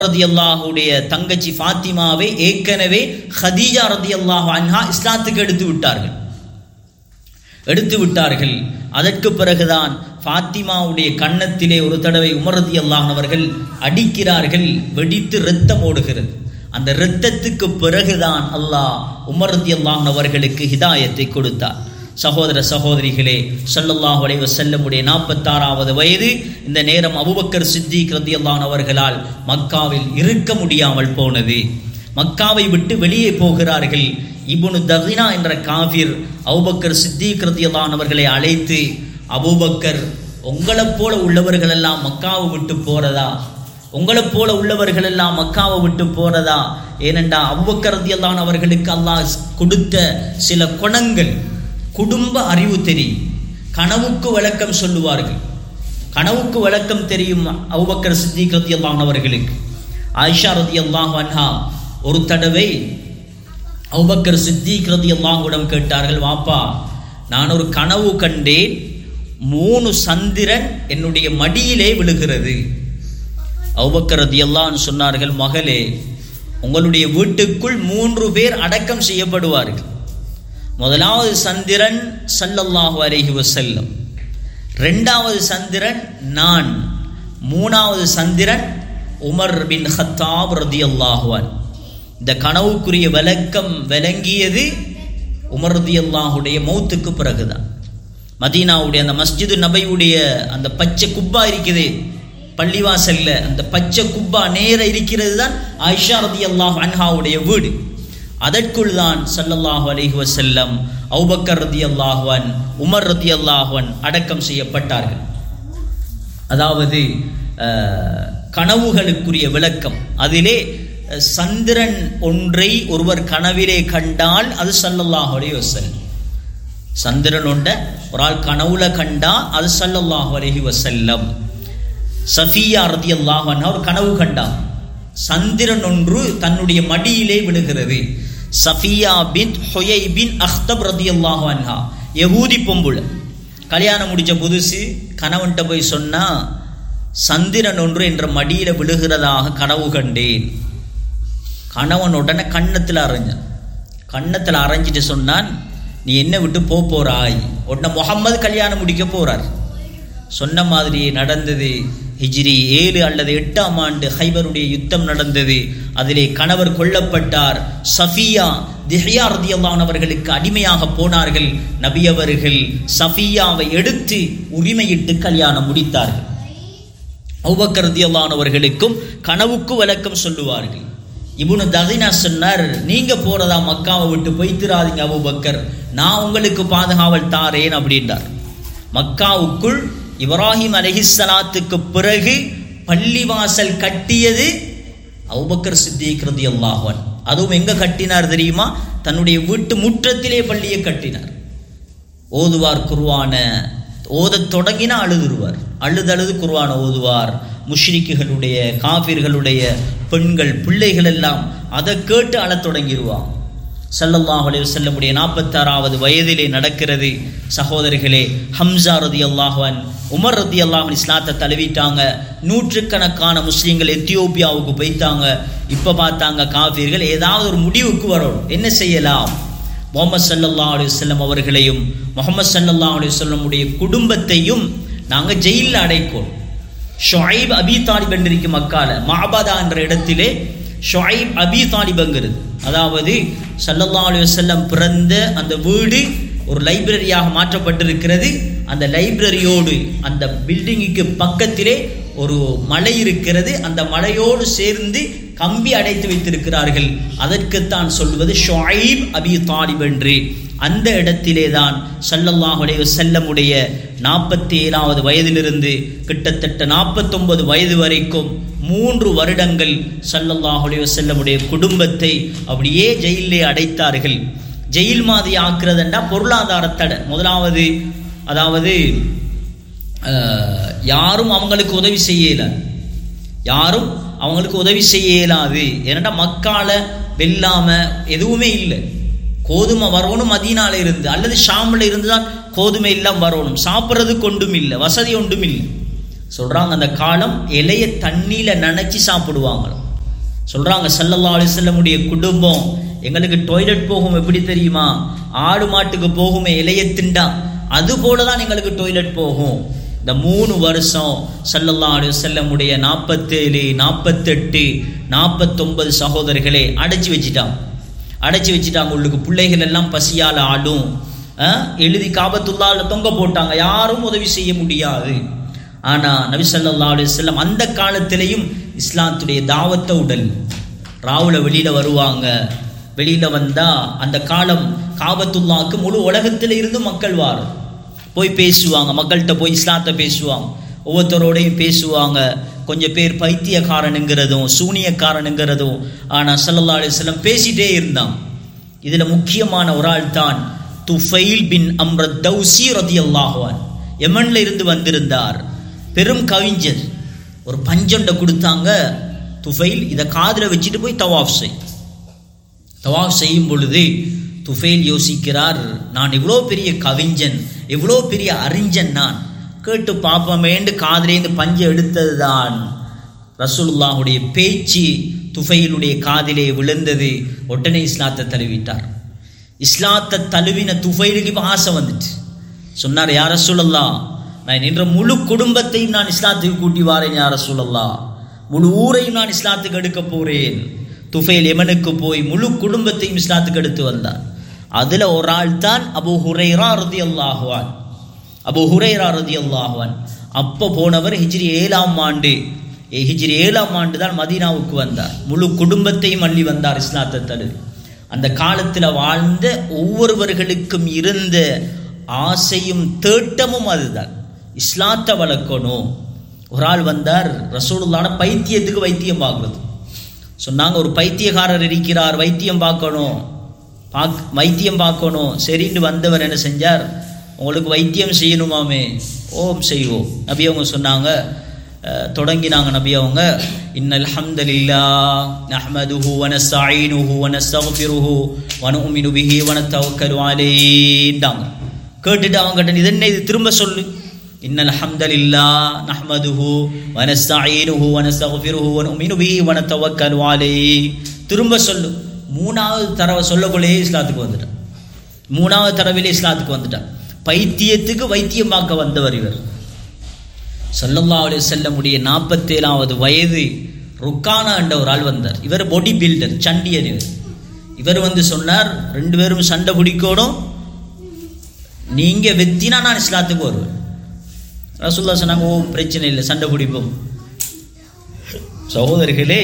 ரதியல்லாஹுடைய தங்கச்சி ஃபாத்திமாவை ஏற்கனவே ஹதீஜா ரதியல்லாஹு அன்ஹா இஸ்லாத்துக்கு எடுத்து விட்டார்கள் எடுத்து விட்டார்கள் அதற்கு பிறகுதான் ஃபாத்திமாவுடைய கன்னத்திலே ஒரு தடவை உமர் ரதியல்லாஹு அவர்கள் அடிக்கிறார்கள் வெடித்து இரத்தம் ஓடுகிறது அந்த இரத்தத்துக்கு பிறகுதான் அல்லாஹ் உமர் ரதியல்லாஹு அவர்களுக்கு ஹிதாயத்தை கொடுத்தார் சகோதர சகோதரிகளே ஸல்லல்லாஹு அலைஹி வஸல்லமுடைய நாற்பத்தாறாவது வயது இந்த நேரம் அபூபக்கர் சித்திக் ரதியல்லாஹு அவர்களால் மக்காவில் இருக்க முடியாமல் போனது மக்காவை விட்டு வெளியே போகிறார்கள் இப்னு தகினா என்ற காஃபிர் அபூபக்கர் சித்திக் ரதியல்லாஹு அவர்களை அழைத்து அபூபக்கர் உங்களைப் போல உள்ளவர்கள் எல்லாம் மக்காவை விட்டு போறதா உங்களைப் போல உள்ளவர்கள் எல்லாம் மக்காவை விட்டு போறதா ஏனென்றா அபூபக்கர் ரதியல்லாஹு அவர்களுக்கு அல்லாஹ் கொடுத்த சில குணங்கள் குடும்ப அறிவு தெரியும் கனவுக்கு விளக்கம் சொல்லுவார்கள் கனவுக்கு விளக்கம் தெரியும் அபூபக்கர் சித்திக் ரதியல்லாஹு அவர்களுக்கு ஆயிஷா ரதியல்லாஹு அன்ஹா ஒரு தடவை அபூபக்கர் சித்திக் ரதியல்லாஹுவிடம் கேட்டார்கள் வாப்பா நான் ஒரு கனவு கண்டேன் மூணு சந்திரன் என்னுடைய மடியிலே விழுகிறது அபூபக்கர் ரதியல்லாஹு சொன்னார்கள் மகளே உங்களுடைய வீட்டுக்குள் மூன்று பேர் அடக்கம் செய்யப்படுவார்கள் முதலாவது சந்திரன் சல்லல்லாஹு அலைஹி வஸல்லம் ரெண்டாவது சந்திரன் நான் மூணாவது சந்திரன் உமர் பின் ஹத்தாப் ரதியல்லாஹுவான் இந்த கனவுக்குரிய விளக்கம் விளங்கியது உமர் ரதியல்லாஹுடைய மௌத்துக்கு பிறகுதான் மதீனாவுடைய அந்த மஸ்ஜிது நபையுடைய அந்த பச்சை குப்பா இருக்குது பள்ளிவாசல்ல அந்த பச்சை குப்பா நேர இருக்கிறது தான் ஆயிஷா ரதியல்லாஹு அன்ஹாவுடைய வீடு அதற்குள் தான் சல்லல்லாஹு அலைஹி வஸல்லம் அவுபக்கர் ரதி அல்லாஹுவன் உமர் ரதி அல்லாஹுவன் அடக்கம் செய்யப்பட்டார்கள் அதாவது அஹ், கனவுகளுக்குரிய விளக்கம் அதிலே அஹ், சந்திரன் ஒன்றை ஒருவர் கனவிலே கண்டால் அது சல்லல்லாஹு அலைஹி வஸல்லம் சந்திரன் ஒன்றை ஒரு ஆள் கனவுல கண்டா அது சல்லல்லாஹு அலைஹி வஸல்லம் சஃபியா ரதி அல்லாஹன் ஒரு கனவு கண்டார் சந்திரன் ஒன்று தன்னுடைய மடியிலே விழுகிறது சஃபியா பின் ஹொயை பின் அஹ்தப் ரதி அல்லாஹு அன்ஹா யகூதி பொம்புல கல்யாணம் முடிச்ச புதுசு கணவன்கிட்ட போய் சொன்னா சந்திரன் ஒன்று என்ற மடியில விழுகிறதாக கனவு கண்டேன் கணவன் உடனே கன்னத்தில் அரைஞ்சான் கன்னத்தில் அரைஞ்சிட்டு சொன்னான் நீ என்ன விட்டு போ போறாய் உடனே முகம்மது கல்யாணம் முடிக்க போறார் சொன்ன மாதிரி நடந்தது ஹிஜ்ரி ஏழு அல்லது எட்டாம் ஆண்டு ஹைபருடைய யுத்தம் நடந்தது அதிலே கணவர் கொல்லப்பட்டார் சஃபியா திஹ்யா ரதியல்லான் அவர்களுக்கு அடிமையாக போனார்கள் நபி அவர்கள் சஃபியாவை எடுத்து உரிமையிட்டு கல்யாணம் முடித்தார்கள் அவுபக்கர் ரதியல்லான் அவர்களுக்கும் கனவுக்கு விளக்கம் சொல்லுவார்கள் இப்னு தகினா சொன்னார் நீங்க போறதா மக்காவை விட்டு போய்த்திராதீங்க அபூபக்கர் நான் உங்களுக்கு பாதுகாவல் தாரேன் அப்படின்றார் மக்காவுக்குள் இப்ராஹிம் அலைஹிஸ்ஸலாத்துக்கு பிறகு பள்ளிவாசல் கட்டியது அபூபக்கர் சித்திக் ரலியல்லாஹு அன்ஹு அதுவும் எங்க கட்டினார் தெரியுமா தன்னுடைய வீட்டு முற்றத்திலே பள்ளியை கட்டினார் ஓதுவார் குர்வான ஓதத் தொடங்கினா அழுதுருவார் அழுது அழுது குர்வான ஓதுவார் முஷ்ரிக்குகளுடைய காபிர்களுடைய பெண்கள் பிள்ளைகள் எல்லாம் அதை கேட்டு அழத் தொடங்கிடுவான் ஸல்லல்லாஹு அலைஹி வஸல்லமுடைய நாற்பத்தாறாவது வயதிலே நடக்கிறது சகோதரிகளே ஹம்சா ரதி அல்லாஹன் உமர் ரதி அல்லாஹன் இஸ்லாத்தை தழுவிட்டாங்க நூற்றுக்கணக்கான முஸ்லீம்கள் எத்தியோப்பியாவுக்கு போய்த்தாங்க இப்போ பார்த்தாங்க காஃபிர்கள் ஏதாவது ஒரு முடிவுக்கு வரணும் என்ன செய்யலாம் முகமது சல்லல்லாஹு அலைஹி வஸல்லம் அவர்களையும் முகமது சல்லல்லாஹு அலைஹி வஸல்லமுடைய குடும்பத்தையும் நாங்கள் ஜெயிலில் அடைக்கோம் ஷொஐப் அபி தாலிப் என்றிருக்கும் மக்கால மாபாதா என்ற இடத்திலே ஷொஐப் அபி தாலிபங்கிறது அதாவது சல்லல்லா அலி வசல்லம் பிறந்த அந்த வீடு ஒரு லைப்ரரியாக மாற்றப்பட்டிருக்கிறது அந்த லைப்ரரியோடு அந்த பில்டிங்குக்கு பக்கத்திலே ஒரு மலை இருக்கிறது அந்த மலையோடு சேர்ந்து கம்பி அடைத்து வைத்திருக்கிறார்கள் அதற்குத்தான் சொல்வது ஷொஐப் அபி தாலிப் என்று அந்த இடத்திலே தான் சல்லல்லாஹு அலைஹி வஸல்லமுடைய நாற்பத்தி ஏழாவது வயதிலிருந்து கிட்டத்தட்ட நாற்பத்தொன்பது வயது வரைக்கும் மூன்று வருடங்கள் சல்லல்லாஹு அலைஹி வஸல்லமுடைய குடும்பத்தை அப்படியே ஜெயிலே அடைத்தார்கள் ஜெயில் மாதிரி ஆக்குறதுண்டா பொருளாதார தடை முதலாவது அதாவது அஹ், யாரும் அவங்களுக்கு உதவி செய்ய இயலாது யாரும் அவங்களுக்கு உதவி செய்ய இயலாது ஏன்னா மக்கால வெல்லாம எதுவுமே இல்லை கோதுமை வரணும் மதீனால இருந்து அல்லது ஷாமில் இருந்து தான் கோதுமை எல்லாம் வரணும் சாப்பிட்றதுக்கு ஒன்றும் இல்லை வசதி ஒன்றும் இல்லை சொல்றாங்க அந்த காலம் இலைய தண்ணியில நனைச்சி சாப்பிடுவாங்களாம் சொல்றாங்க சல்லல்லா அலிசல்லமுடைய குடும்பம் எங்களுக்கு டாய்லெட் போகும் எப்படி தெரியுமா ஆடு மாட்டுக்கு போகுமே இலைய திண்டா அது போல தான் எங்களுக்கு டாய்லெட் போகும் இந்த மூணு வருஷம் சல்லல்லா அலிசல்லமுடைய நாற்பத்தேழு நாற்பத்தெட்டு நாற்பத்தொன்பது சகோதரர்களே அடைச்சி வச்சிட்டாங்க அடைச்சி வச்சுட்டாங்க உள்ளுக்கு பிள்ளைகள் எல்லாம் பசியால் ஆடும் அஹ், எழுதி காபத்துள்ளால தொங்க போட்டாங்க யாரும் உதவி செய்ய முடியாது ஆனா நபி ஸல்லல்லாஹு அலைஹி வஸல்லம் அந்த காலத்திலையும் இஸ்லாத்துடைய தாவத்தை உடல் ராவுல வெளியில வருவாங்க வெளியில வந்தா அந்த காலம் காபத்துல்லாக்கு முழு உலகத்துல இருந்து மக்கள் வாரும் போய் பேசுவாங்க மக்கள்கிட்ட போய் இஸ்லாத்தை பேசுவாங்க ஒவ்வொருத்தரோடையும் பேசுவாங்க கொஞ்சம் பேர் பைத்தியக்காரனுங்கிறதும் சூனியக்காரனுங்கிறதும் ஆனா ஸல்லல்லாஹு அலைஹி வஸல்லம் பேசிட்டே இருந்தான் இதுல முக்கியமான ஒரு ஆள் தான் துஃபைல் பின் அம்ரத் தௌசி ரதியல்லாஹு அன்ஹு யமன்ல இருந்து வந்திருந்தார் பெரும் கவிஞர் ஒரு பஞ்சண்டை கொடுத்தாங்க துஃபைல் இதை காதுல வச்சுட்டு போய் தவாஃப் செய் தவாஃப் செய்யும் பொழுது துஃபைல் யோசிக்கிறார் நான் இவ்வளோ பெரிய கவிஞன் இவ்வளோ பெரிய அறிஞன் நான் கேட்டு பார்ப்போமேண்டு காதிலேருந்து பஞ்சை எடுத்தது தான் ரசூலுல்லாஹுடைய பேச்சு துஃபைலுடைய காதிலே விழுந்தது உடனே இஸ்லாத்தை தழுவிட்டார் இஸ்லாத்தை தழுவின துஃபைலுக்கு இப்போ ஆசை வந்துட்டு சொன்னார் யார சொல்லல்லா நான் நின்ற முழு குடும்பத்தையும் நான் இஸ்லாத்துக்கு கூட்டி வாரேன் யார சொல்லல்லா முழு ஊரையும் நான் இஸ்லாத்துக்கு எடுக்க போறேன் துஃபைல் எமனுக்கு போய் முழு குடும்பத்தையும் இஸ்லாத்துக்கு எடுத்து வந்தார் அதுல ஒரு ஆள் தான் அபு ஹுரைரா ரதி அல்லாஹுவான் அபு ஹுரைரா ரதி அல்லாஹுவான் அப்போ போனவர் ஹிஜ்ரி ஏழாம் ஆண்டு ஏ, ஹிஜ்ரி ஏழாம் ஆண்டு தான் மதீனாவுக்கு வந்தார் முழு குடும்பத்தையும் அள்ளி வந்தார் இஸ்லாத்தை தழுவி அந்த காலத்தில் வாழ்ந்த ஒவ்வொருவர்களுக்கும் இருந்த ஆசையும் தேட்டமும் அதுதான் இஸ்லாத்தை வளர்க்கணும் ஒரு ஆள் வந்தார் ரசூலுல்லான பைத்தியத்துக்கு வைத்தியம் பார்க்குறது சொன்னாங்க ஒரு பைத்தியக்காரர் இருக்கிறார் வைத்தியம் பார்க்கணும் பாக் வைத்தியம் பார்க்கணும் சரின்னு வந்தவர் என்ன செஞ்சார் உங்களுக்கு வைத்தியம் செய்யணுமாமே ஓம் செய்வோம் நபி அவங்க சொன்னாங்க அஹ், தொடங்கினாங்க நபி அவங்க இன்னல் ஹம்தலில்லா நஹ்மதுஹு வ நஸ்தஈனுஹு வ நஸ்தக்ஃபிருஹு வ நுமினு பிஹி வ நத்தவக்கலு அலைஹின்றாங்க கேட்டுட்டு அவங்க கிட்ட இது என்ன இது திரும்ப சொல்லு இன்னல் ஹம்தலில்லா நஹ்மதுஹு வ நஸ்தஈனுஹு வ நஸ்தக்ஃபிருஹு வ நுமினு பிஹி வ நத்தவக்கலு அலைஹி திரும்ப சொல்லு மூணாவது தடவை சொல்லக்குள்ளேயே இஸ்லாத்துக்கு வந்துட்டான் மூணாவது தடவையிலே இஸ்லாத்துக்கு வந்துட்டான் பைத்தியத்துக்கு வைத்தியம் பார்க்க வந்தவர் இவர் ஸல்லல்லாஹு அலைஹி வஸல்லமுடைய நாற்பத்தேழாவது வயது ருக்கானா என்ற ஒரு ஆள் வந்தார் இவர் பாடி பில்டர் சண்டியர் இவர் இவர் வந்து சொன்னார் ரெண்டு பேரும் சண்டை பிடிக்கணும் நீங்க வெத்தினா நான் இஸ்லாத்துக்கு வருவேன் ரசூல்லா சொன்னாங்க ஓ பிரச்சனை இல்லை சண்டை பிடிப்போம் சகோதரிகளே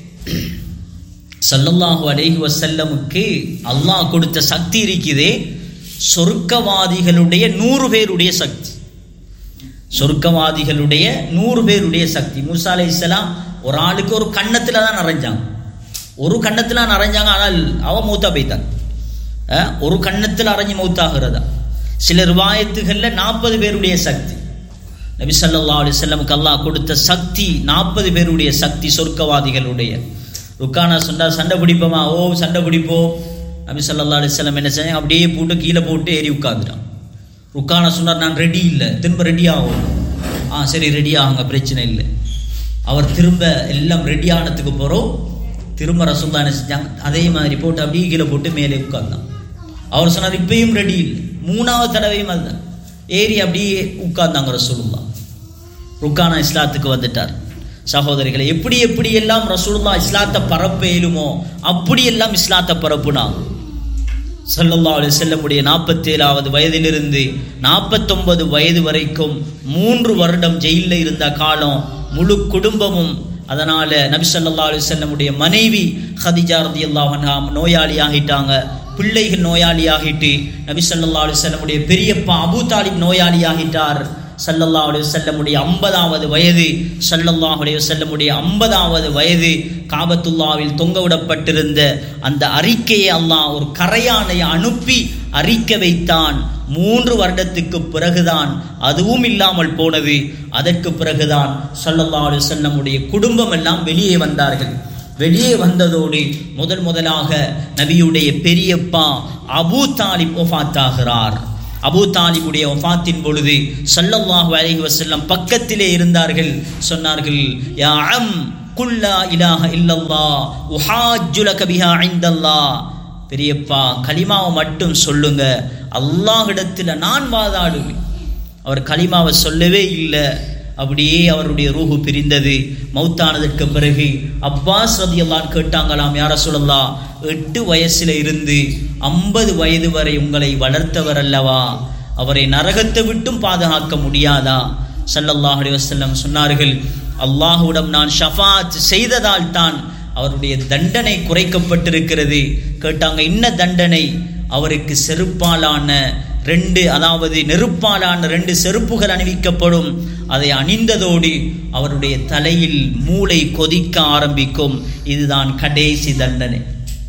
ஸல்லல்லாஹு அலைஹி வஸல்லமுக்கு அல்லாஹ் கொடுத்த சக்தி இருக்குதே சொர்க்கவாதிகளுடைய நூறு பேருடைய சக்தி சொர்க்கவாதிகளுடைய நூறு பேருடைய சக்தி மூசா அலைஹிஸ்ஸலாம் ஒரு ஆளுக்கு ஒரு கன்னத்தில் தான் நிறைஞ்சாங்க ஒரு கன்னத்தில் நிறைஞ்சாங்க ஆனால் அவ மூத்தா போய்த்தான் அஹ், ஒரு கன்னத்தில் அரைஞ்சு மௌத்தாகிறதா சில ரிவாயத்துகளில் நாற்பது பேருடைய சக்தி நபி ஸல்லல்லாஹு அலைஹி வஸல்லமுக்கு அல்லாஹ் கொடுத்த சக்தி நாற்பது பேருடைய சக்தி சொர்க்கவாதிகளுடைய ருக்கானா சொன்னார் சண்டை பிடிப்போமா ஓ சண்டை பிடிப்போம் நபி ஸல்லல்லாஹு அலைஹி வஸல்லம் என்ன செஞ்சாங்க அப்படியே போட்டு கீழே போட்டு ஏறி உட்காந்துட்டான் ருக்கானா சொன்னார் நான் ரெடி இல்லை திரும்ப ரெடி ஆகும் ஆ சரி ரெடி ஆகுங்க பிரச்சனை இல்லை அவர் திரும்ப எல்லாம் ரெடி ஆனதுக்கு போகிறோம் திரும்ப ரசூல்லா என்ன செஞ்சாங்க அதே மாதிரி போட்டு அப்படியே கீழே போட்டு மேலே உட்கார்ந்தான் அவர் சொன்னார் இப்பயும் ரெடி இல்லை மூணாவது தடவையும் அதுதான் ஏறி அப்படியே உட்கார்ந்தாங்க ரசூலுல்லா ருக்கானா இஸ்லாத்துக்கு வந்துட்டார் சகோதரிகளை எப்படி எப்படி எல்லாம் ரசூலுல்லா இஸ்லாத்தை பரப்ப இயலுமோ அப்படியெல்லாம் இஸ்லாத்தை பரப்புனாங்க ஸல்லல்லாஹு அலைஹி வஸல்லமுடைய நாற்பத்தேழாவது வயதிலிருந்து நாற்பத்தொன்பது வயது வரைக்கும் மூன்று வருடம் ஜெயிலில் இருந்த காலம் முழு குடும்பமும் அதனால நபி ஸல்லல்லாஹு அலைஹி வஸல்லமுடைய மனைவி ஹதிஜா ரதியல்லாஹு அன்ஹா நோயாளி ஆகிட்டாங்க பிள்ளைகள் நோயாளி ஆகிட்டு நபி ஸல்லல்லாஹு அலைஹி வஸல்லமுடைய பெரியப்பா அபூ தாலிப் நோயாளி ஆகிட்டார் ஸல்லல்லாஹு அலைஹி வஸல்லமுடைய ஐம்பதாவது வயது ஸல்லல்லாஹு அலைஹி வஸல்லமுடைய ஐம்பதாவது வயது காபத்துல்லாவில் தொங்க விடப்பட்டிருந்த அந்த அறிக்கையை அல்லாஹ் ஒரு கரையானை அனுப்பி அறிக்க வைத்தான் மூன்று வருடத்துக்கு பிறகுதான் அதுவும் இல்லாமல் போனது அதற்கு பிறகுதான் ஸல்லல்லாஹு அலைஹி வஸல்லமுடைய குடும்பம் எல்லாம் வெளியே வந்தார்கள் வெளியே வந்ததோடு முதல் முதலாக நபியுடைய பெரியப்பா அபூ தாலிப் ஒஃபாத்தாகிறார் அபூ தாலிபுடைய ஒஃபாத்தின் பொழுது ஸல்லல்லாஹு அலைஹி வஸல்லம் பக்கத்திலே இருந்தார்கள் சொன்னார்கள் யா அம் குல்லா இலாஹ இல்லல்லா உஹாஜுலக பிஹா இந்தல்லாஹ் பெரியப்பா கலிமாவை மட்டும் சொல்லுங்க அல்லாஹ்விடத்தில் நான் வாதாடுவேன் அவர் கலிமாவை சொல்லவே இல்லை அப்படியே அவருடைய ரூஹு பிரிந்தது மௌத்தானதற்கு பிறகு அப்பாஸ் ரதியல்லான் கேட்டாங்களாம் யார சொல்லலாம் எட்டு வயசுல இருந்து ஐம்பது வயது வரை உங்களை வளர்த்தவர் அல்லவா அவரை நரகத்தை விட்டும் பாதுகாக்க முடியாதா ஸல்லல்லாஹு அலைஹி வஸல்லம் சொன்னார்கள் அல்லாஹ்விடம் நான் ஷஃபாத் செய்ததால் தான் அவருடைய தண்டனை குறைக்கப்பட்டிருக்கிறது கேட்டாங்க என்ன தண்டனை அவருக்கு செருப்பாலான ரெண்டு அதாவது நெருப்பாலான ரெண்டு செருப்புகள் அணிவிக்கப்படும் அதை அணிந்ததோடு அவருடைய தலையில் மூளை கொதிக்க ஆரம்பிக்கும் இதுதான் கடைசி தண்டனை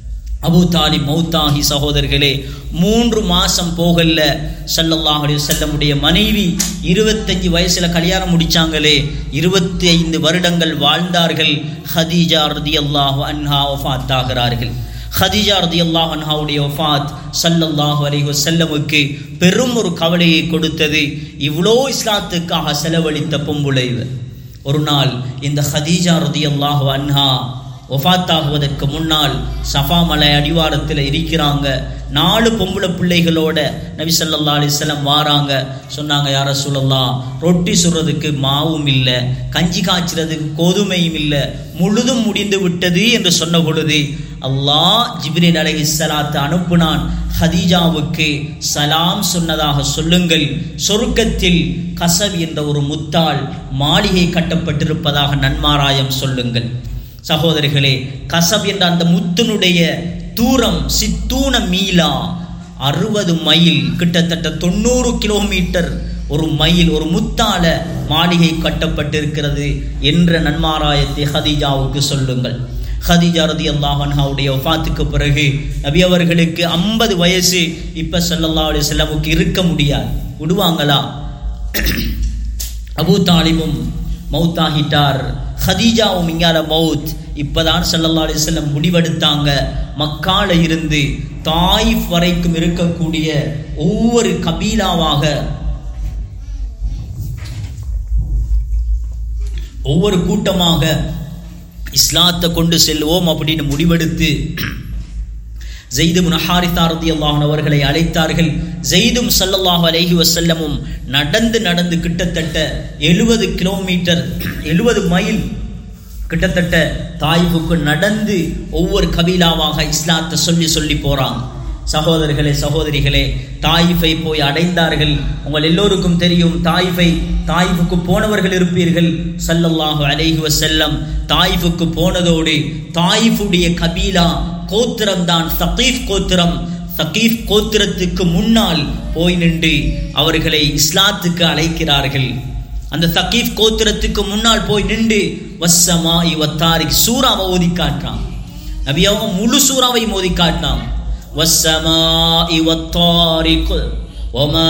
அபு தாலி மௌத்தாகி சகோதரர்களே மூன்று மாசம் போகல ஸல்லல்லாஹு அலைஹி வஸல்லமுடைய மனைவி இருபத்தஞ்சு வயசுல கல்யாணம் முடிச்சாங்களே இருபத்தி ஐந்து வருடங்கள் வாழ்ந்தார்கள் ஹதீஜா ரதியல்லாஹு அன்ஹா வஃபாத் ஆகிறார்கள் ஹதீஜா ரதியல்லாஹு அன்ஹாவுடைய வஃபாத் ஸல்லல்லாஹு அலைஹி வஸல்லமுக்கு பெரும் ஒரு கவலையை கொடுத்தது இவ்வளோ இஸ்லாத்துக்காக செலவழித்த பொம்புளை இவர். ஒரு நாள் இந்த ஹதீஜா ரதியல்லாஹு அன்ஹா ஒஃபாத்தாகுவதற்கு முன்னால் சஃபா மலை அடிவாரத்தில் இருக்கிறாங்க நாலு பொம்பளை பிள்ளைகளோட நபி ஸல்லல்லாஹு அலைஹி வஸல்லம் வாராங்க சொன்னாங்க யார சொல்லலாம் ரொட்டி சுடுறதுக்கு மாவும் இல்லை கஞ்சி காய்ச்சறதுக்கு கோதுமையும் இல்லை முழுதும் முடிந்து விட்டது என்று சொன்ன பொழுது அல்லாஹ் ஜிப்ரீல் அலைஹிஸ்ஸலாத்து அனுப்புனான் ஹதீஜாவுக்கு சலாம் சொன்னதாக சொல்லுங்கள் சொர்க்கத்தில் கசவ் என்ற ஒரு முத்தாள் மாளிகை கட்டப்பட்டிருப்பதாக நன்மாராயம் சொல்லுங்கள் சகோதரிகளே கசப் என்ற அந்த முத்தினுடைய தூரம் சித்தூன மீலா அறுபது மைல் கிட்டத்தட்ட தொண்ணூறு கிலோமீட்டர் ஒரு மைல் ஒரு முத்தால மாளிகை கட்டப்பட்டிருக்கிறது என்ற நன்மாராயத்தை ஹதீஜாவுக்கு சொல்லுங்கள் ஹதீஜா ரதி அல்லாஹன்ஹாவுடைய வஃபாத்துக்கு பிறகு நபி அவர்களுக்கு ஐம்பது வயசு இப்ப ஸல்லல்லாஹு அலைஹி வஸல்லமுக்கு இருக்க முடியாது விடுவாங்களா அபூ தாலிபும் மௌத்தாகிட்டார் ஹதீஜாவும் இங்கால மவுத் இப்பதான் ஸல்லல்லாஹு அலைஹி வஸல்லம் முடிவெடுத்தாங்க மக்கால இருந்து தாயிஃப் வரைக்கும் இருக்கக்கூடிய ஒவ்வொரு கபீலாவாக ஒவ்வொரு கூட்டமாக இஸ்லாத்தை கொண்டு செல்வோம் அப்படின்னு முடிவெடுத்து ஜெய்து முனஹாரிதா ரதியல்லாஹு அவர்களை அழைத்தார்கள் ஜெய்தும் ஸல்லல்லாஹு அலைஹி வஸல்லமும் நடந்து நடந்து கிட்டத்தட்ட எழுபது கிலோமீட்டர் எழுபது மைல் கிட்டத்தட்ட தாய்வுக்கு நடந்து ஒவ்வொரு கபீலாவாக இஸ்லாத்தை சொல்லி சொல்லி போறாங்க சகோதரர்களே சகோதரிகளே தாயிஃபை போய் அடைந்தார்கள் உங்கள் எல்லோருக்கும் தெரியும் தாயிஃபை தாயிஃபுக்கு போனவர்கள் இருப்பீர்கள் ஸல்லல்லாஹு அலைஹி வஸல்லம் தாயிஃபுக்கு போனதோடு தாயிஃபுடைய கபீலா கோத்திரம்தான் சகீஃப் கோத்திரம் சகீஃப் கோத்திரத்துக்கு முன்னால் போய் நின்று அவர்களை இஸ்லாத்துக்கு அழைக்கிறார்கள் அந்த சகீஃப் கோத்திரத்துக்கு முன்னால் போய் நின்று வசமா இவத்தாரிக் சூறாவை ஓதி காட்டுறான் நபி அவங்க முழு சூறாவை மோதி காட்டினான் வசமா இவத்தாரிக் ஒமா